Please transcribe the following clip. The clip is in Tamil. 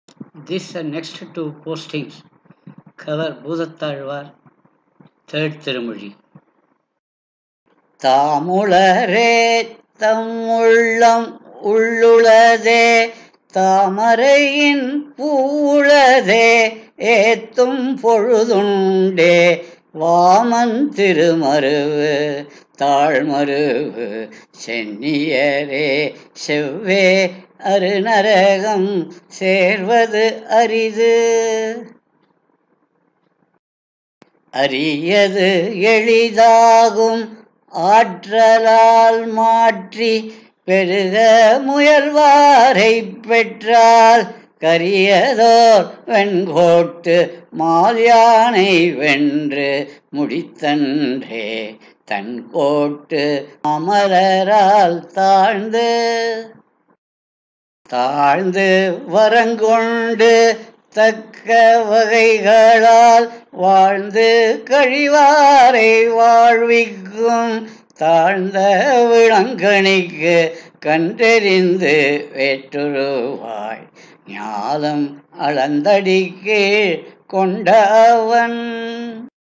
This and next two postings cover Bhoothathalvar third திருமொழி தாமுளரே தம் உள்ளம் உள்ளுளதே தாமரையின் பூவுளதே ஏத்தும் பொழுதுண்டே வாமன் திருமருவு தாழ்மருவு சென்னியரே செவ்வே அருநரகம் சேர்வது அரிது அரியது எளிதாகும் ஆற்றலால் மாற்றி பெருக முயல்வாரை பெற்றால் கரியதோர் வெண்கோட்டு மால்யானை வென்று முடித்தன்றே தன் கோட்டு அமரரால் தாழ்ந்து தாழ்ந்து வரங்கொண்டு தக்க வகைகளால் வாழ்ந்து கழிவாரை வாழ்விக்கும் தாழ்ந்த விளங்கணிக்கு கண்டெறிந்து வேற்றுருவாய் ஞாலம் அளந்தடிக்கீழ் கொண்டவன்